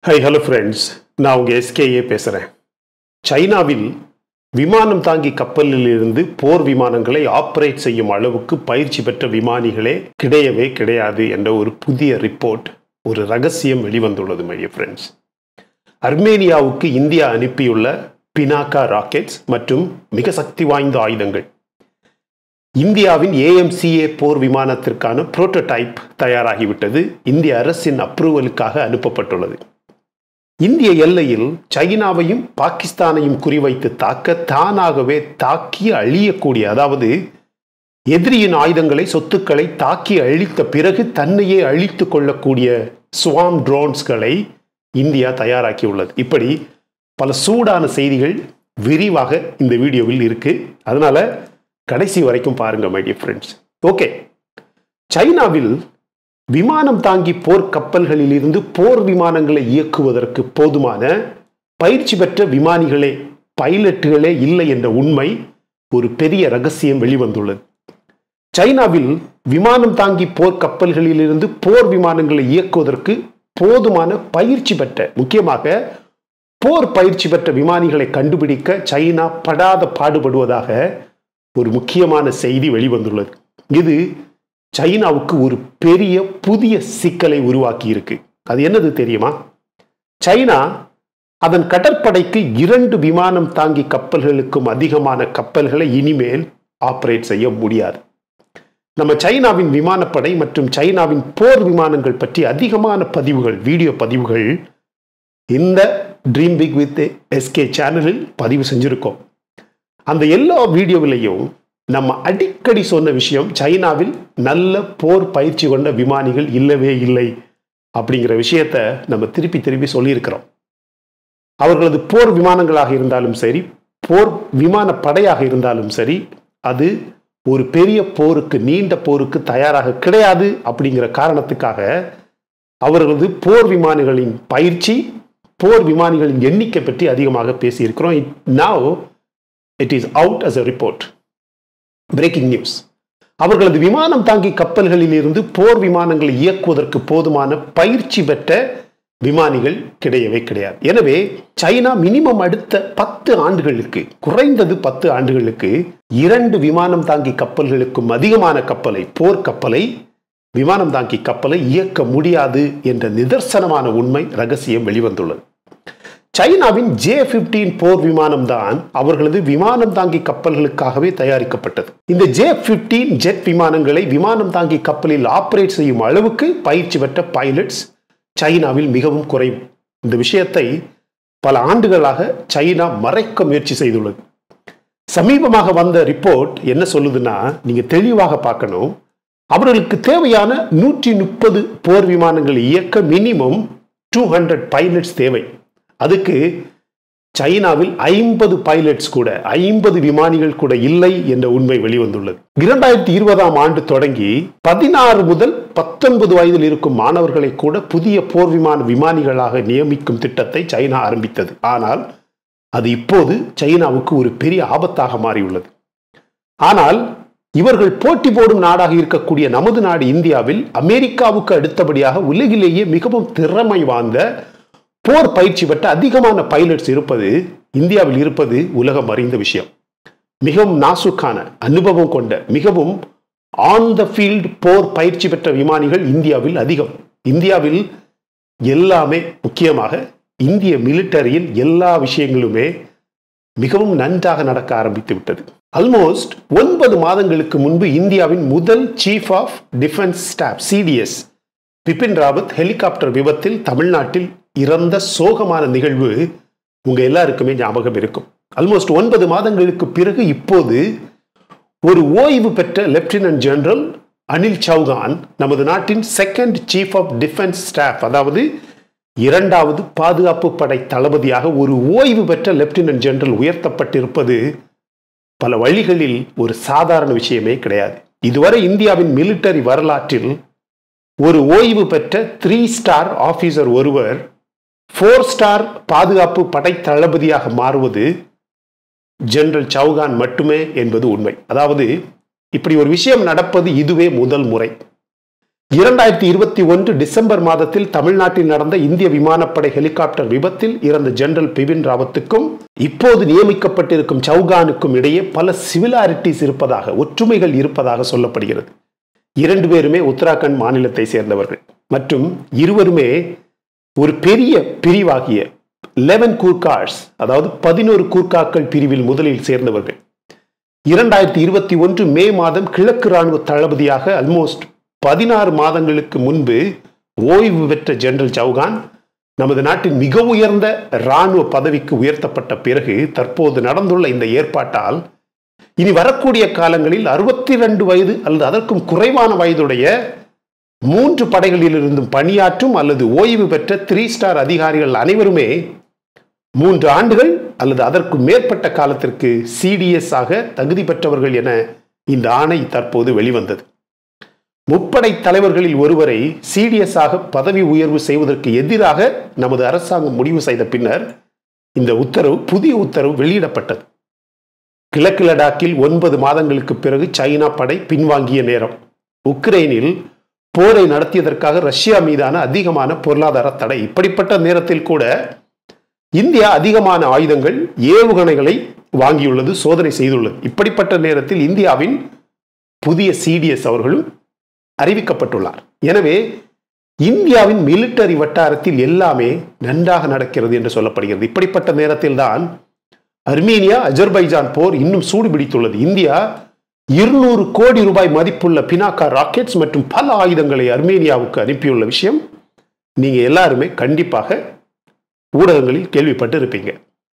high hello friends நான் உங்கள் SKA பேசுகிறேன் சைனாவில் விமானம் தாங்கி கப்பலில் இருந்து போர் விமானங்களை ஆப்ரேட் செய்யும் அளவுக்கு பயிற்சி பெற்ற விமானிகளே கிடையவே கிடையாது என்ற ஒரு புதிய ரிப்போர்ட் ஒரு ரகசியம் வெளிவந்துள்ளது மைய ஃப்ரெண்ட்ஸ் அர்மேனியாவுக்கு இந்தியா அனுப்பியுள்ள பினாக்கா ராக்கெட்ஸ் மற்றும் மிக சக்தி வாய்ந்த ஆயுதங்கள் இந்தியாவின் ஏஎம்சிஏ போர் விமானத்திற்கான புரோட்டோடைப் தயாராகிவிட்டது இந்திய அரசின் அப்ரூவலுக்காக அனுப்பப்பட்டுள்ளது இந்திய எல்லையில் சைனாவையும் பாகிஸ்தானையும் குறிவைத்து தாக்க தானாகவே தாக்கி அழியக்கூடிய அதாவது எதிரியின் ஆயுதங்களை சொத்துக்களை தாக்கி அழித்த பிறகு தன்னையே அழித்து கொள்ளக்கூடிய ஸ்வாம் ட்ரோன்ஸ்களை இந்தியா தயாராக்கியுள்ளது இப்படி பல சூடான செய்திகள் விரிவாக இந்த வீடியோவில் இருக்கு அதனால கடைசி வரைக்கும் பாருங்க மை டியர் ஃப்ரெண்ட்ஸ் ஓகே சைனாவில் விமானம் தாங்கி போர் கப்பல்களில் இருந்து போர் விமானங்களை இயக்குவதற்கு போதுமான பயிற்சி பெற்ற விமானிகளே பைலட்டுகளே இல்லை என்ற உண்மை ஒரு பெரிய ரகசியம் வெளிவந்துள்ளது சைனாவில் விமானம் தாங்கி போர் கப்பல்களில் இருந்து போர் விமானங்களை இயக்குவதற்கு போதுமான பயிற்சி பெற்ற முக்கியமாக போர் பயிற்சி பெற்ற விமானிகளை கண்டுபிடிக்க சைனா படாத பாடுபடுவதாக ஒரு முக்கியமான செய்தி வெளிவந்துள்ளது இது சைனாவுக்கு ஒரு பெரிய புதிய சிக்கலை உருவாக்கி இருக்கு அது என்னது தெரியுமா சைனா அதன் கடற்படைக்கு இரண்டு விமானம் தாங்கி கப்பல்களுக்கும் அதிகமான கப்பல்களை இனிமேல் ஆப்ரேட் செய்ய முடியாது நம்ம சைனாவின் விமானப்படை மற்றும் சைனாவின் போர் விமானங்கள் பற்றி அதிகமான பதிவுகள் வீடியோ பதிவுகள் இந்த ட்ரீம் பிக் வித் எஸ்கே சேனலில் பதிவு செஞ்சிருக்கோம் அந்த எல்லா வீடியோவிலையும் நம்ம அடிக்கடி சொன்ன விஷயம் சைனாவில் நல்ல போர் பயிற்சி கொண்ட விமானிகள் இல்லவே இல்லை அப்படிங்கிற விஷயத்த நம்ம திருப்பி திருப்பி சொல்லியிருக்கிறோம் அவர்களது போர் விமானங்களாக இருந்தாலும் சரி போர் விமான படையாக இருந்தாலும் சரி அது ஒரு பெரிய போருக்கு நீண்ட போருக்கு தயாராக கிடையாது அப்படிங்கிற காரணத்துக்காக அவர்களது போர் விமானிகளின் பயிற்சி போர் விமானிகளின் எண்ணிக்கை பற்றி அதிகமாக பேசியிருக்கிறோம் now it is out as a report breaking news அவர்களது விமானம் தாங்கி கப்பல்களில் இருந்து போர் விமானங்களை இயக்குவதற்கு போதுமான பயிற்சி பெற்ற விமானிகள் கிடையவே கிடையாது எனவே சைனா மினிமம் அடுத்த பத்து ஆண்டுகளுக்கு குறைந்தது பத்து ஆண்டுகளுக்கு இரண்டு விமானம் தாங்கி கப்பல்களுக்கும் அதிகமான கப்பலை போர் கப்பலை விமானம் தாங்கி கப்பலை இயக்க முடியாது என்ற நிதர்சனமான உண்மை ரகசியம் வெளிவந்துள்ளது சைனாவின் ஜே பிப்டீன் போர் விமானம் தான் அவர்களது விமானம் தாங்கி கப்பல்களுக்காகவே தயாரிக்கப்பட்டது இந்த ஜே பிப்டீன் ஜெட் விமானங்களை விமானம் தாங்கி கப்பலில் ஆபரேட் செய்யும் அளவுக்கு பயிற்சி பெற்ற பைலட்ஸ் சைனாவில் மிகவும் குறைவு இந்த விஷயத்தை பல ஆண்டுகளாக சைனா மறைக்க முயற்சி செய்துள்ளது சமீபமாக வந்த ரிப்போர்ட் என்ன சொல்லுதுன்னா நீங்க தெளிவாக பார்க்கணும் அவர்களுக்கு தேவையான நூற்றி முப்பது போர் விமானங்கள் இயக்க மினிமம் டூ ஹண்ட்ரட் பைலட்ஸ் தேவை அதுக்கு சைனாவில் ஐம்பது பைலட்ஸ் கூட ஐம்பது விமானிகள் கூட இல்லை என்ற உண்மை வெளிவந்துள்ளது இரண்டாயிரத்தி இருபதாம் ஆண்டு தொடங்கி பதினாறு முதல் பத்தொன்பது வயதில் இருக்கும் மாணவர்களை கூட புதிய போர் விமான விமானிகளாக நியமிக்கும் திட்டத்தை சைனா ஆரம்பித்தது ஆனால் அது இப்போது சைனாவுக்கு ஒரு பெரிய ஆபத்தாக மாறியுள்ளது ஆனால் இவர்கள் போட்டி போடும் நாடாக இருக்கக்கூடிய நமது நாடு இந்தியாவில் அமெரிக்காவுக்கு அடுத்தபடியாக உலகிலேயே மிகவும் திறமை வாய்ந்த போர் பயிற்சி பெற்ற அதிகமான பைலட்ஸ் இருப்பது இந்தியாவில் இருப்பது உலகம் அறிந்த விஷயம் மிகவும் நாசுக்கான அனுபவம் கொண்ட மிகவும் ஆன் த ஃபீல்டு போர் பயிற்சி பெற்ற விமானிகள் இந்தியாவில் அதிகம் இந்தியாவில் எல்லாமே முக்கியமாக இந்திய மிலிட்டரியில் எல்லா விஷயங்களுமே மிகவும் நன்றாக நடக்க ஆரம்பித்து விட்டது ஆல்மோஸ்ட் ஒன்பது மாதங்களுக்கு முன்பு இந்தியாவின் முதல் chief of defence staff CDS Bipin Rawat helicopter விபத்தில் தமிழ்நாட்டில் இறந்த சோகமான நிகழ்வு உங்க எல்லாருக்குமே ஞாபகம் இருக்கும் ஆல்மோஸ்ட் ஒன்பது மாதங்களுக்கு பிறகு இப்போது ஒரு ஓய்வு பெற்ற லெப்டினன்ட் ஜெனரல் அனில் சௌகான் நமது நாட்டின் second chief of defence staff அதாவது இரண்டாவது பாதுகாப்பு படை தளபதியாக ஒரு ஓய்வு பெற்ற லெப்டினன்ட் ஜெனரல் உயர்த்தப்பட்டிருப்பது பல வழிகளில் ஒரு சாதாரண விஷயமே கிடையாது இதுவரை இந்தியாவின் மிலிட்டரி வரலாற்றில் ஒரு ஓய்வு பெற்ற த்ரீ ஸ்டார் ஆபீசர் ஒருவர் ஃபோர் ஸ்டார் பாதுகாப்பு படை தளபதியாக மாறுவது ஜெனரல் சௌகான் மட்டுமே என்பது உண்மை அதாவது இப்படி ஒரு விஷயம் நடப்பது இதுவே முதல் முறை இரண்டாயிரத்தி இருபத்தி ஒன்று டிசம்பர் மாதத்தில் தமிழ்நாட்டில் நடந்த இந்திய விமானப்படை ஹெலிகாப்டர் விபத்தில் இறந்த ஜெனரல் பிபின் ராவத்துக்கும் இப்போது நியமிக்கப்பட்டிருக்கும் சௌகானுக்கும் இடையே பல சிவிலாரிட்டிஸ் இருப்பதாக ஒற்றுமைகள் இருப்பதாக சொல்லப்படுகிறது இரண்டு பேருமே உத்தராகண்ட் மாநிலத்தை சேர்ந்தவர்கள் மற்றும் இருவருமே ஒரு பெரிய பிரிவாகிய லெவன் கூர்கார்ஸ் அதாவது பதினோரு கூர்காக்கள் பிரிவில் முதலில் சேர்ந்தவர்கள் இரண்டாயிரத்தி இருபத்தி ஒன்று மே மாதம் கிழக்கு ராணுவ தளபதியாக அல்மோஸ்ட் பதினாறு மாதங்களுக்கு முன்பு ஓய்வு பெற்ற ஜெனரல் சௌகான் நமது நாட்டின் மிக உயர்ந்த இராணுவ பதவிக்கு உயர்த்தப்பட்ட பிறகு தற்போது நடந்துள்ள இந்த ஏற்பாட்டால் இனி வரக்கூடிய காலங்களில் அறுபத்தி ரெண்டு வயது அல்லது அதற்கும் குறைவான வயதுடைய மூன்று படைகளிலிருந்தும் பணியாற்றும் அல்லது ஓய்வு பெற்ற த்ரீ ஸ்டார் அதிகாரிகள் அனைவருமே மூன்று ஆண்டுகள் அல்லது அதற்கு மேற்பட்ட காலத்திற்கு சிடிஎஸ் ஆக தகுதி பெற்றவர்கள் என இந்த ஆணை தற்போது வெளிவந்தது முப்படை தலைவர்களில் ஒருவரை சிடிஎஸ் ஆக பதவி உயர்வு செய்வதற்கு எதிராக நமது அரசாங்கம் முடிவு செய்த பின்னர் இந்த உத்தரவு புதிய உத்தரவு வெளியிடப்பட்டது கிழக்கு லடாக்கில் ஒன்பது மாதங்களுக்கு பிறகு சைனா படை பின்வாங்கிய நேரம் உக்ரைனில் போரை நடத்தியதற்காக ரஷ்யா மீதான அதிகமான பொருளாதார தடை இப்படிப்பட்ட நேரத்தில் கூட இந்தியா அதிகமான ஆயுதங்கள் ஏவுகணைகளை வாங்கியுள்ளது சோதனை செய்துள்ளது இப்படிப்பட்ட நேரத்தில் இந்தியாவின் புதிய சிடிஎஸ் அவர்களும் அறிவிக்கப்பட்டுள்ளார் எனவே இந்தியாவின் மிலிட்டரி வட்டாரத்தில் எல்லாமே நன்றாக நடக்கிறது என்று சொல்லப்படுகிறது இப்படிப்பட்ட நேரத்தில் தான் அர்மீனியா அஜர்பைஜான் போர் இன்னும் சூடு பிடித்துள்ளது இந்தியா இருநூறு கோடி ரூபாய் மதிப்புள்ள பினாக்கா ராக்கெட்ஸ் மற்றும் பல ஆயுதங்களை அர்மேனியாவுக்கு அனுப்பியுள்ள விஷயம் நீங்க எல்லாருமே கண்டிப்பாக ஊடகங்களில் கேள்விப்பட்டு இருப்பீங்க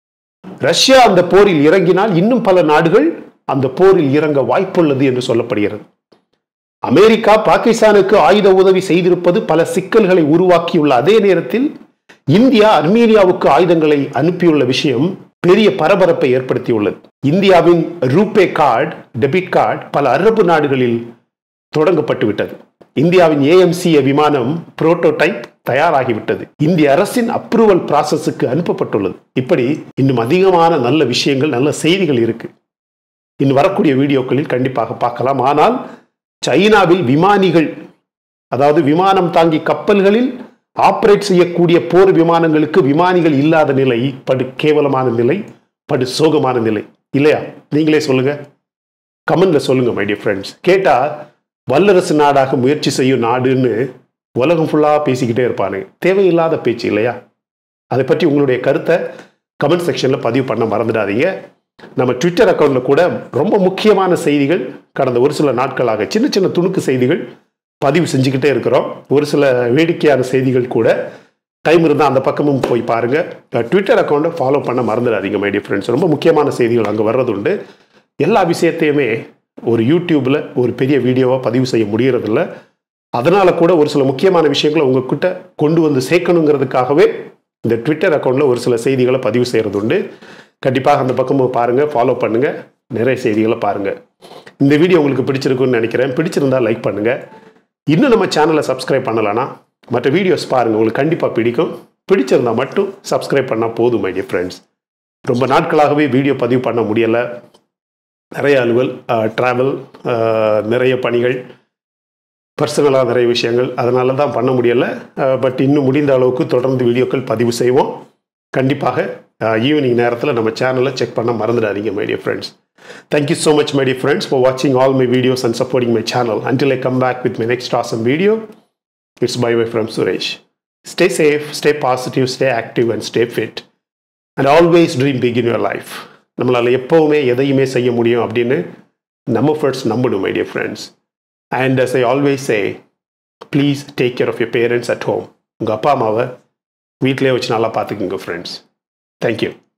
ரஷ்யா அந்த போரில் இறங்கினால் இன்னும் பல நாடுகள் அந்த போரில் இறங்க வாய்ப்புள்ளது என்று சொல்லப்படுகிறது அமெரிக்கா பாகிஸ்தானுக்கு ஆயுத உதவி செய்திருப்பது பல சிக்கல்களை உருவாக்கியுள்ள அதே நேரத்தில் இந்தியா அர்மீனியாவுக்கு ஆயுதங்களை அனுப்பியுள்ள விஷயம் பெரிய பரபரப்பை ஏற்படுத்தியுள்ளது இந்தியாவின் ரூபே கார்டு டெபிட் கார்டு பல அரபு நாடுகளில் தொடங்கப்பட்டு விட்டது இந்தியாவின் ஏஎம்சிஏ விமானம் புரோட்டோடைப் தயாராகிவிட்டது இந்திய அரசின் அப்ரூவல் ப்ராசஸுக்கு அனுப்பப்பட்டுள்ளது இப்படி இன்னும் அதிகமான நல்ல விஷயங்கள் நல்ல செய்திகள் இருக்கு இன்னும் வரக்கூடிய வீடியோக்களில் கண்டிப்பாக பார்க்கலாம் ஆனால் சைனாவில் விமானிகள் அதாவது விமானம் தாங்கி கப்பல்களில் ஆப்ரேட் செய்யக்கூடிய போர் விமானங்களுக்கு விமானிகள் இல்லாத நிலை படு கேவலமான நிலை படு சோகமான நிலை இல்லையா நீங்களே சொல்லுங்க கமெண்ட்ல சொல்லுங்க மை டியர் ஃப்ரெண்ட்ஸ் கேட்டா வல்லரசு நாடாக முயற்சி செய்யும் நாடுன்னு உலகம் ஃபுல்லாக பேசிக்கிட்டே இருப்பானுங்க தேவையில்லாத பேச்சு இல்லையா அதை பற்றி உங்களுடைய கருத்தை கமெண்ட் செக்ஷனில் பதிவு பண்ண மறந்துடாதீங்க நம்ம ட்விட்டர் அக்கௌண்ட்டில் கூட ரொம்ப முக்கியமான செய்திகள் கடந்த ஒரு சில நாட்களாக சின்ன சின்ன துணுக்கு செய்திகள் பதிவு செஞ்சுக்கிட்டே இருக்கிறோம் ஒரு சில வேடிக்கையான செய்திகள் கூட டைம் இருந்தால் அந்த பக்கமும் போய் பாருங்கள் ட்விட்டர் அக்கௌண்ட்டை ஃபாலோ பண்ண மறந்துடாதீங்க மை டியர் ஃப்ரெண்ட்ஸ் ரொம்ப முக்கியமான செய்திகள் அங்கே வர்றது உண்டு எல்லா விஷயத்தையுமே ஒரு யூடியூப்பில் ஒரு பெரிய வீடியோவாக பதிவு செய்ய முடியறதில்ல அதனால கூட ஒரு சில முக்கியமான விஷயங்களை உங்ககிட்ட கொண்டு வந்து சேர்க்கணுங்கிறதுக்காகவே இந்த ட்விட்டர் அக்கௌண்ட்டில் ஒரு சில செய்திகளை பதிவு செய்கிறது உண்டு கண்டிப்பாக அந்த பக்கமும் பாருங்கள் ஃபாலோ பண்ணுங்கள் நிறைய செய்திகளை பாருங்கள் இந்த வீடியோ உங்களுக்கு பிடிச்சிருக்குன்னு நினைக்கிறேன் பிடிச்சிருந்தா லைக் பண்ணுங்கள் இன்னும் நம்ம சேனலை சப்ஸ்கிரைப் பண்ணலான்னா மற்ற வீடியோஸ் பாருங்கள் உங்களுக்கு கண்டிப்பாக பிடிக்கும் பிடிச்சிருந்தா மட்டும் சப்ஸ்கிரைப் பண்ணால் போதும் மை டியர் ஃப்ரெண்ட்ஸ் ரொம்ப நாட்களாகவே வீடியோ பதிவு பண்ண முடியலை நிறைய அலுவல் ட்ராவல் நிறைய பணிகள் பர்சனலாக நிறைய விஷயங்கள் அதனால தான் பண்ண முடியலை பட் இன்னும் முடிந்த அளவுக்கு தொடர்ந்து வீடியோக்கள் பதிவு செய்வோம் கண்டிப்பாக ஈவினிங் நேரத்தில் நம்ம சேனலை செக் பண்ண மறந்துடாதீங்க my dear friends thank you so much my dear friends for வாட்சிங் all my videos and supporting my channel until I come back with my next awesome video it's bye bye from Suresh stay safe stay positive stay active and stay fit and always dream big in your life நம்மளால் எப்போவுமே எதையுமே செய்ய முடியும் அப்படின்னு நம்ம first நம்பணும் my dear friends and as I always say please take care of your parents at home உங்கள் அப்பா அம்மாவை வீட்டிலே வச்சு நல்லா பார்த்துக்குங்க ஃப்ரெண்ட்ஸ் தேங்க்யூ